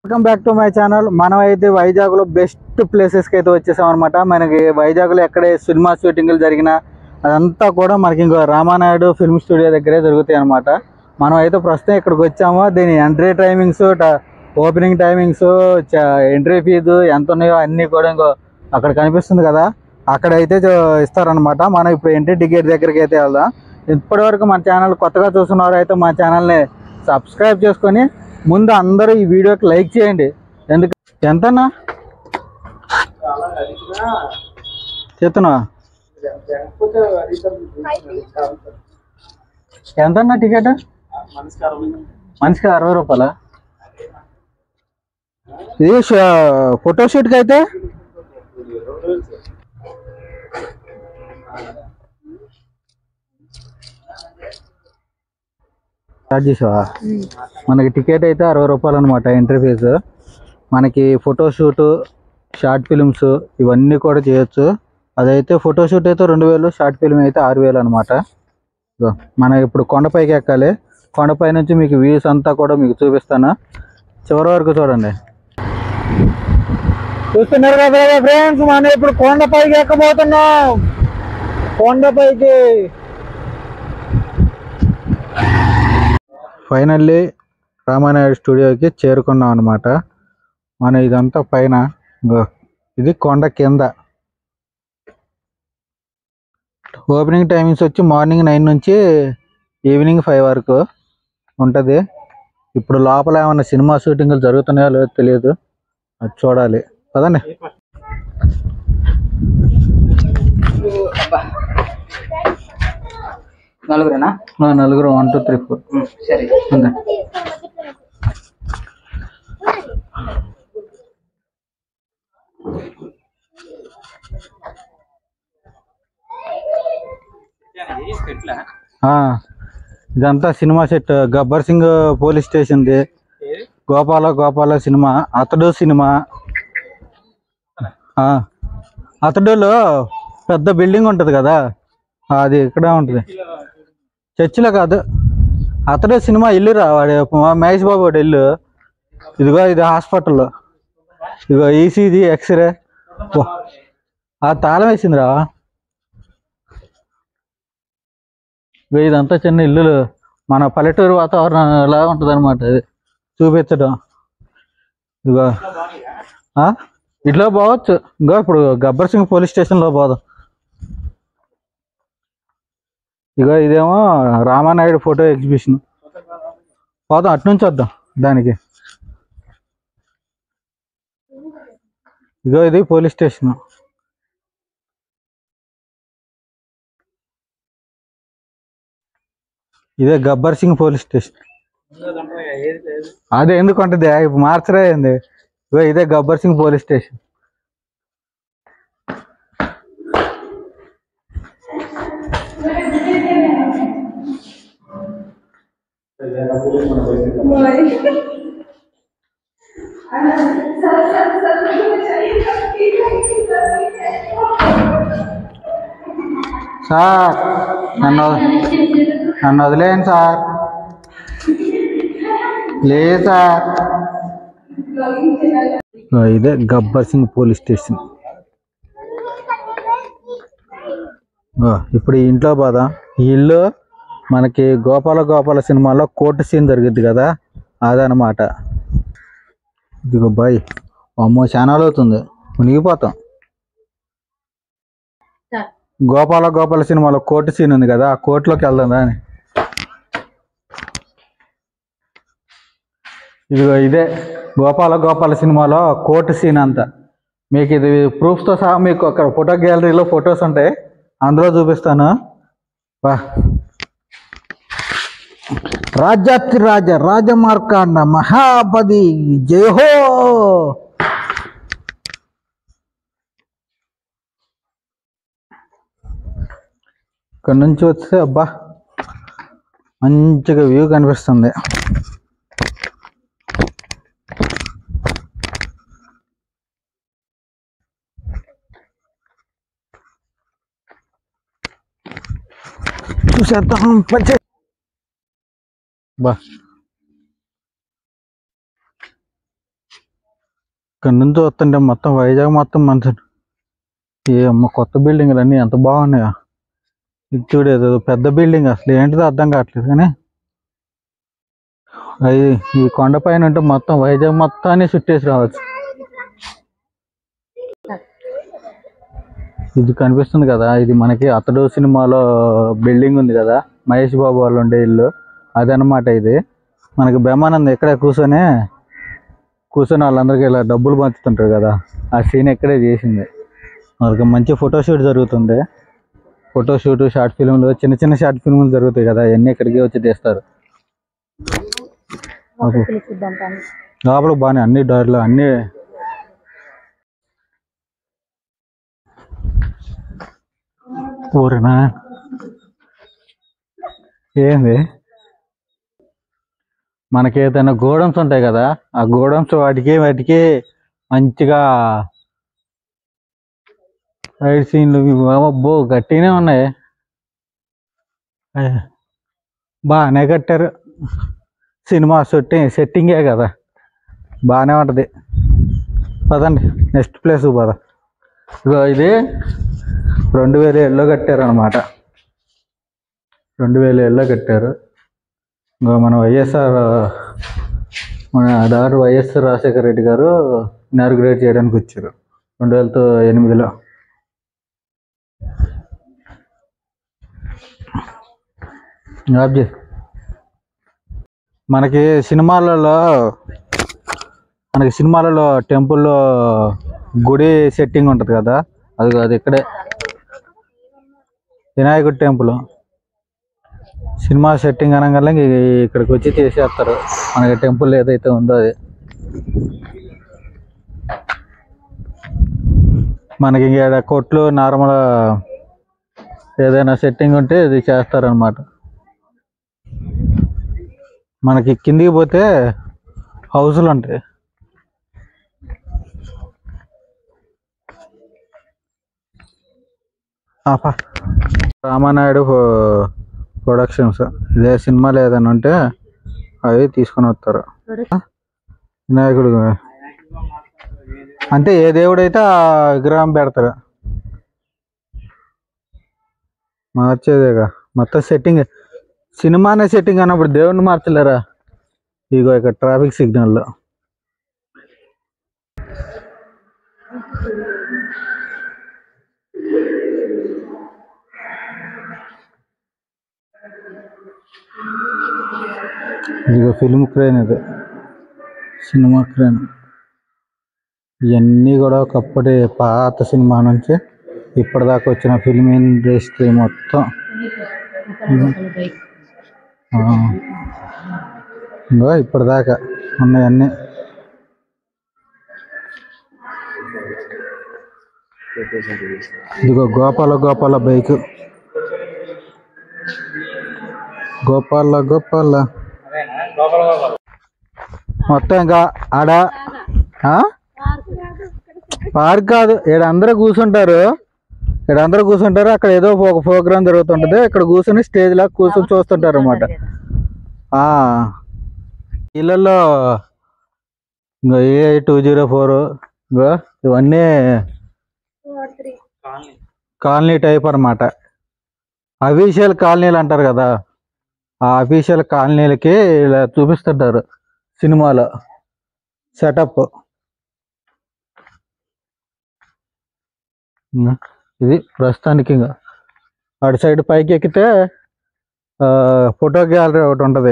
Welcome back to my channel మనం అయితే వైజాగ్ లో బెస్ట్ ప్లేసెస్ కి అయితే వచ్చేసాం అనమాట మనకి వైజాగ్ లో ఎక్కడే సినిమా షూటింగ్లు జరిగినా అదంతా కూడా మనకి ఇంకో రామానాయుడు ఫిల్మ్ స్టూడియో దగ్గరే జరుగుతాయి అనమాట మనం అయితే ప్రస్తుతం ఇక్కడికి వచ్చాము దీని entry timings opening timings entry fee ఎంత ఉన్నాయో అన్నీ కూడా ఇంకో అక్కడ కనిపిస్తుంది కదా అక్కడ అయితే చూ- ఇస్తారనమాట మనం ఇప్పుడు ఎంట్రీ టికెట్ దగ్గరికి అయితే వెళ్దాం ఇప్పటి వరకు మన ఛానల్ కొత్తగా చూస్తున్నవారు అయితే మా ఛానల్ని సబ్స్క్రైబ్ చేసుకొని ముందు అందరూ ఈ వీడియోకి లైక్ చేయండి ఎందుకు ఎంతన్నా చెప్తున్నా ఎంతన్నా టికెట్ మనిషికి అరవై రూపాయల ఇది ఫోటో షూట్కి అయితే స్టార్ట్ చేసావా మనకి టికెట్ అయితే అరవై రూపాయలు అనమాట ఎంట్రీ ఫీజు మనకి ఫోటోషూట్ షార్ట్ ఫిల్మ్స్ ఇవన్నీ కూడా చేయొచ్చు అదైతే ఫోటోషూట్ అయితే రెండు వేలు షార్ట్ ఫిల్మ్ అయితే ఆరు వేలు అనమాట మనం ఇప్పుడు కొండపైకి ఎక్కాలి కొండపై నుంచి మీకు వ్యూస్ అంతా కూడా మీకు చూపిస్తాను చివరి వరకు చూడండి చూస్తున్నారు కదా ఫ్రెండ్స్ మనం ఇప్పుడు కొండపైకి ఎక్కబోతున్నాం కొండపైకి ఫైనల్లీ రామానాయుడు స్టూడియోకి చేరుకున్నాం అనమాట మన ఇదంతా పైన ఇగో ఇది కొండ కింద ఓపెనింగ్ టైమింగ్స్ వచ్చి మార్నింగ్ నైన్ నుంచి ఈవినింగ్ ఫైవ్ వరకు ఉంటుంది ఇప్పుడు లోపల ఏమైనా సినిమా షూటింగ్లు జరుగుతున్నాయో లేదో తెలియదు అది చూడాలి కదండి నలుగురేనా నలుగురు వన్ టూ త్రీ ఫోర్ సరే అంతే ఆ, ఇదంతా cinema set Gabbar Singh police స్టేషన్ది గోపాల గోపాల సినిమా అతడు సినిమా ఆ, అతడులో పెద్ద బిల్డింగ్ ఉంటుంది కదా అది ఇక్కడ ఉంటుంది చర్చిలో కాదు అతడు సినిమా ఇల్లు రా వాడి మా మహేష్ బాబు వాడి ఇల్లు ఇదిగో ఇది హాస్పిటల్ ఇదిగో ఈసీజీ ఎక్స్రే ఓ, ఆ తాళం వేసిందిరా ఇగో ఇదంతా చిన్న ఇల్లులు మన పల్లెటూరు వాతావరణం ఎలా ఉంటుంది అనమాట ఇది చూపించడం ఇదిగో ఆ? ఇట్లా పోవచ్చు ఇంకో ఇప్పుడు గబ్బర్ సింగ్ పోలీస్ స్టేషన్లో పోదాం ఇగో ఇదేమో రామానాయుడు ఫోటో ఎగ్జిబిషన్ పోదాం అటు నుంచి వద్దాం దానికి ఇగో ఇది పోలీస్ స్టేషన్ ఇదే గబ్బర్ సింగ్ పోలీస్ స్టేషన్ అదే ఎందుకు ఉంటుంది ఇప్పుడు మార్చరే ఏంది ఇగో ఇదే Gabbar Singh police station sir నన్ను వద- నన్ను వదిలేయండి సార్ లేదు సార్ ఆ, ఇదే గబ్బర్ సింగ్ పోలీస్ స్టేషన్ ఆ, ఇప్పుడు ఈ ఇంట్లో పోదా ఈ ఇల్లు మనకి గోపాల గోపాల సినిమాలో కోర్టు సీన్ జరిగింది కదా అదనమాట ఇదిగో బాయ్ అమ్మో ఛానల్ అవుతుంది మునిగిపోతాం గోపాల గోపాల సినిమాలో కోర్టు సీన్ ఉంది కదా ఆ కోర్టులోకి వెళ్దాం అని ఇదిగో ఇదే గోపాల గోపాల సినిమాలో కోర్టు సీన్ అంతా మీకు ఇది ప్రూఫ్స్తో సహా మీకు అక్కడ ఫోటో గ్యాలరీలో ఫొటోస్ ఉంటాయి అందులో చూపిస్తాను వా రాజాతి రాజ రాజమార్కాండ మహాపది జయహో ఇక్కడ నుంచి వస్తే అబ్బా మంచిగా వ్యూ కనిపిస్తుంది చూసేద్దాం పచ్చ బా ఇక్కడ నుంచి వస్తుంటే మొత్తం వైజాగ్ మొత్తం మంచి ఏ అమ్మ కొత్త బిల్డింగ్లు అన్నీ ఎంత బాగున్నాయో ఇది చూడు ఏదో పెద్ద బిల్డింగ్ అసలు ఏంటిదో అర్థం కావట్లేదు కానీ అది ఈ కొండ పైన ఉంటే మొత్తం వైజాగ్ మొత్తాన్ని చుట్టేసి రావచ్చు ఇది కనిపిస్తుంది కదా ఇది మనకి అతడు సినిమాలో బిల్డింగ్ ఉంది కదా మహేష్ బాబు వాళ్ళు ఉండే ఇల్లు అదనమాట ఇది మనకి బ్రహ్మానంద్ ఇక్కడే కూర్చొని కూర్చొని వాళ్ళందరికీ ఇలా డబ్బులు పంచుతుంటారు కదా ఆ సీన్ ఇక్కడే చేసింది మనకి మంచి ఫోటోషూట్ జరుగుతుంది ఫోటోషూట్ షార్ట్ ఫిల్మ్లు చిన్న చిన్న షార్ట్ ఫిల్మ్లు జరుగుతాయి కదా అవన్నీ ఇక్కడికి వచ్చి తీస్తారు చూద్దాం కానీ లోపల బాగానే అన్ని దారిలో అన్ని ఊరినా ఏంది మనకి ఏదైనా గోడమ్స్ ఉంటాయి కదా ఆ గోడమ్స్ వాటికి వాటికి మంచిగా సైడ్ సీన్లు బో గట్టిగానే ఉన్నాయి అయ్య, బాగానే కట్టారు సినిమా సెట్టింగ్ సెట్టింగే కదా బాగానే ఉంటుంది పదండి నెక్స్ట్ ప్లేస్ పద ఇగో ఇది రెండు వేల ఏళ్ళలో కట్టారు అనమాట రెండు వేల ఏళ్ళలో కట్టారు ఇంకో మన వైఎస్ఆర్ మన డాక్టర్ వైఎస్ఆర్ రాజశేఖర రెడ్డి గారు ఇనార్గ్రేట్ చేయడానికి వచ్చారు రెండు వేల ఎనిమిదిలో ఆబ్జీ మనకి సినిమాలలో మనకి సినిమాలలో టెంపుల్లో గుడి సెట్టింగ్ ఉంటుంది కదా అది అది ఇక్కడే వినాయకుడి టెంపుల్ సినిమా సెట్టింగ్ అనగానే ఇంక ఇక్కడికి వచ్చి చేసేస్తారు మనకి టెంపుల్ ఏదైతే ఉందో అది మనకి ఇక్కడ కొట్లు నార్మల్ ఏదైనా సెట్టింగ్ ఉంటే ఇది చేస్తారనమాట మనకి కిందికి పోతే హౌసులు ఉంటాయి ఆపా రామానాయుడు ప్రొడక్షన్స్ ఇదే సినిమాలు ఏదైనా ఉంటే అవి తీసుకొని వస్తారు వినాయకుడు అంటే ఏ దేవుడైతే ఆ విగ్రహం పెడతారు మార్చేదేగా మొత్తం సెట్టింగ్ సినిమానే సెట్టింగ్ అన్నప్పుడు దేవుడిని మార్చలేరా ఇగో ఇక్కడ ట్రాఫిక్ సిగ్నల్లో ఇదిగో ఫిల్మ్ క్రేన్ ఇది సినిమా క్రేన్ ఇవన్నీ కూడా ఒకప్పటి పాత సినిమా నుంచి ఇప్పటిదాకా వచ్చిన ఫిల్మ్ ఇండస్ట్రీ మొత్తం ఆ. ఇంగో ఇప్పటిదాకా ఉన్నాయన్నీ ఇదిగో గోపాల గోపాల బైక్ గోపాల గోపాల మొత్తం ఇంకా ఆడ ఆ? పార్క్ కాదు ఇక్కడ అందరూ కూర్చుంటారు ఇక్కడ అందరూ కూర్చుంటారు అక్కడ ఏదో ఒక ప్రోగ్రామ్ జరుగుతుంటది ఇక్కడ కూర్చొని స్టేజ్ లాగా కూర్చొని చూస్తుంటారు అనమాట ఇళ్ళల్లో ఇంకో ఏ టూ జీరో ఫోర్ ఇంకో ఇవన్నీ కాలనీ టైప్ అన్నమాట అఫీషియల్ కాలనీలు అంటారు కదా ఆ అఫీషియల్ కాలనీలకి ఇలా చూపిస్తుంటారు సినిమాలో సెటప్ ఇది ప్రస్తుతానికి ఇంకా అటు సైడ్ పైకి ఎక్కితే ఆ, ఫోటో గ్యాలరీ ఒకటి ఉంటుంది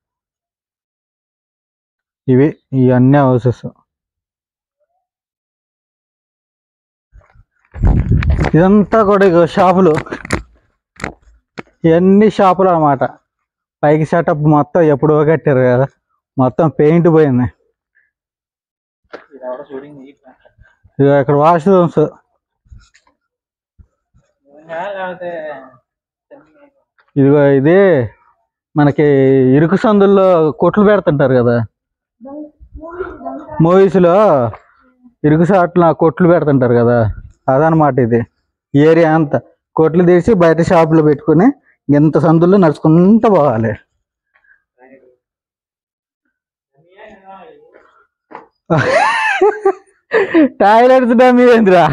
ఇవి ఈ అన్ని హౌసెస్ ఇదంతా కూడా ఇగో షాపులు ఇవన్నీ షాపులు అన్నమాట పైకి సెటప్ మొత్తం ఎప్పుడో కట్టారు కదా మొత్తం పెయింట్ పోయింది ఇక ఇక్కడ వాష్రూమ్స్ ఇదిగో ఇది మనకి ఇరుకు సందుల్లో కొట్లు పెడుతుంటారు కదా మూవీస్లో ఇరుకు సాట్ల కొట్లు పెడుతుంటారు కదా అదనమాట ఇది ఏరియా అంతా కొట్లు తీసి బయట షాపులో పెట్టుకుని ఇంత సందుల్లో నడుచుకుంటూ పోవాలి టాయిలెట్స్ డమ్మీ ఏంద్రా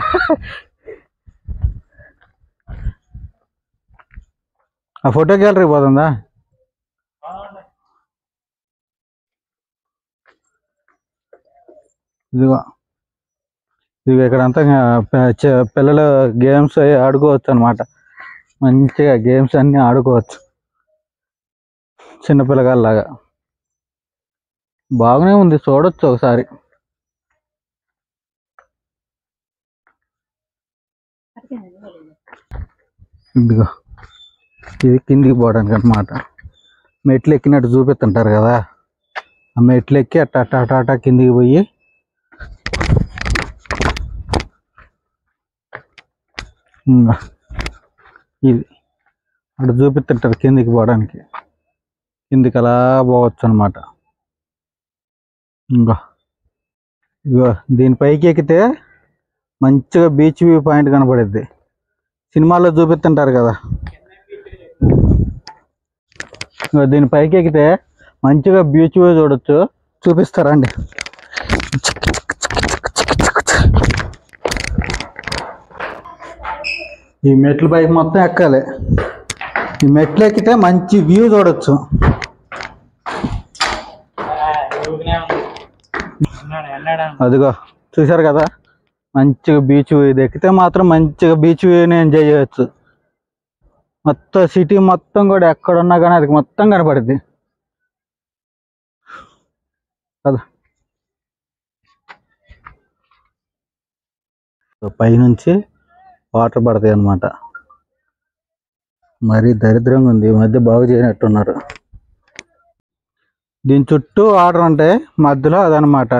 ఆ ఫోటో గ్యాలరీ పోతుందా ఇదిగో ఇదిగో ఇక్కడంతా ప- చ- పిల్లలు గేమ్స్ అవి ఆడుకోవచ్చు అనమాట మంచిగా గేమ్స్ అన్నీ ఆడుకోవచ్చు చిన్నపిల్లగాళ్ళలాగా బాగానే ఉంది చూడొచ్చు ఒకసారి ఇదిగో ఇది కిందికి పోవడానికి అనమాట మెట్లు ఎక్కినట్టు చూపిస్తుంటారు కదా ఆ మెట్లు ఎక్కి అట్ట అట్ట అట్ట అట్ట కిందికి పోయి ఇంకా ఇది అక్కడ చూపిస్తుంటారు కిందికి పోవడానికి కిందికి అలా పోవచ్చు అనమాట ఇంకా ఇగో దీని పైకి ఎక్కితే మంచిగా బీచ్ వ్యూ పాయింట్ కనపడుద్ది సినిమాల్లో చూపిస్తుంటారు కదా ఇగో దీని పైకి ఎక్కితే మంచిగా బీచ్ వ్యూ చూడొచ్చు చూపిస్తారండి ఈ మెట్ల పైకి మొత్తం ఎక్కాలి ఈ మెట్లు ఎక్కితే మంచి వ్యూ చూడొచ్చు అదిగో చూశారు కదా మంచిగా బీచ్ వ్యూ ఇది ఎక్కితే మాత్రం మంచిగా బీచ్ వ్యూని ఎంజాయ్ చేయొచ్చు మొత్తం సిటీ మొత్తం కూడా ఎక్కడున్నా కానీ అది మొత్తం కనపడుద్ది కదా సో పైనుంచి వాటర్ పడతాయి అన్నమాట మరీ దరిద్రంగా ఉంది ఈ మధ్య బాగు చేయనట్టున్నారు దీని చుట్టూ వాటర్ ఉంటాయి మధ్యలో అదనమాట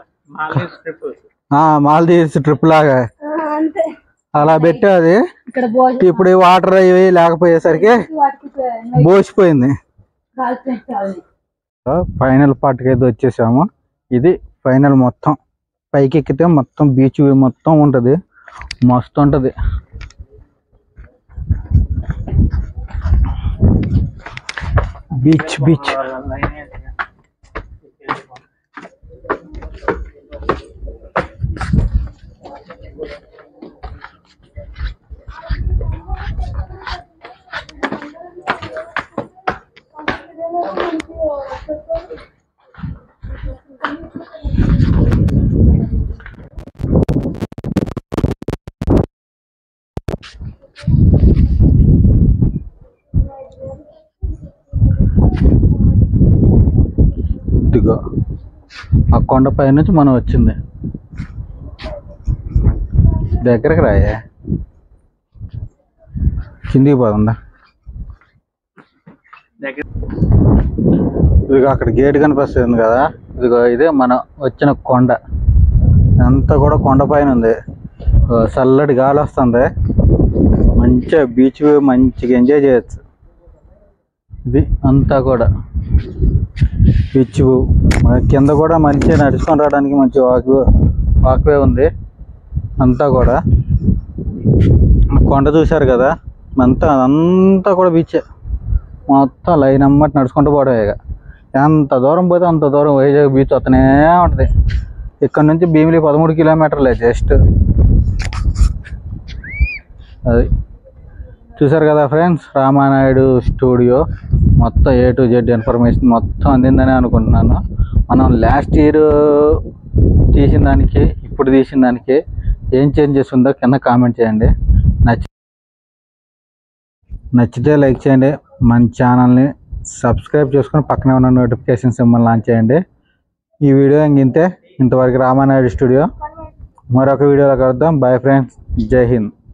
మాల్దీవ్స్ ట్రిప్ లాగా అంతే అలా పెట్టి అది ఇక్కడ భోజనం ఇప్పుడు ఈ వాటర్ అవి లేకపోయేసరికి వాటికి బోసిపోయింది కాల్పించాలి ఫైనల్ పార్ట్కి అయితే వచ్చేసాము ఇది ఫైనల్ మొత్తం పైకి ఎక్కితే మొత్తం బీచ్ వ్యూ మొత్తం ఉంటుంది మస్తు ఉంటుంది బీచ్ బీచ్ ఇదిగో ఆ కొండపై నుంచి మనం వచ్చింది దగ్గరకు రాయే కిందికి పోతుందా ఇదిగో అక్కడ గేట్ కనిపిస్తుంది కదా ఇదిగో ఇదే మనం వచ్చిన కొండ అంతా కూడా కొండ పైన ఉంది ఓ చల్లటి గాలి వస్తుంది మంచిగా బీచ్ వ్యూ మంచిగా ఎంజాయ్ చేయొచ్చు ఇది అంతా కూడా బీచ్ వ్యూ మన కింద కూడా మంచిగా నడుచుకొని రావడానికి మంచి వాక్ వాక్వే ఉంది అంతా కూడా కొండ చూశారు కదా అంతా అంతా కూడా బీచే మొత్తం లైన్ అమ్మటి నడుచుకుంటూ పోవడమే ఇక ఎంత దూరం పోతే అంత దూరం వైజాగ్ బీచ్ వస్తూనే ఉంటుంది ఇక్కడ నుంచి భీమిలి పదమూడు కిలోమీటర్లే జస్ట్ అది చూసారు కదా ఫ్రెండ్స్ రామానాయుడు స్టూడియో మొత్తం ఏ టు జెడ్ ఇన్ఫర్మేషన్ మొత్తం అందిందని అనుకుంటున్నాను మనం లాస్ట్ ఇయర్ తీసిన దానికి ఇప్పుడు తీసిన దానికి ఏం చేంజెస్ ఉందో కింద కామెంట్ చేయండి నచ్చి నచ్చితే లైక్ చేయండి మన ఛానల్ని సబ్స్క్రైబ్ చేసుకొని పక్కనే ఉన్న నోటిఫికేషన్ సింబల్ లాంచ్ చేయండి ఈ వీడియో ఇంతే ఇంతవరకు రామానాయుడు స్టూడియో మరొక వీడియోలో కలుద్దాం బాయ్ ఫ్రెండ్స్ జై హింద్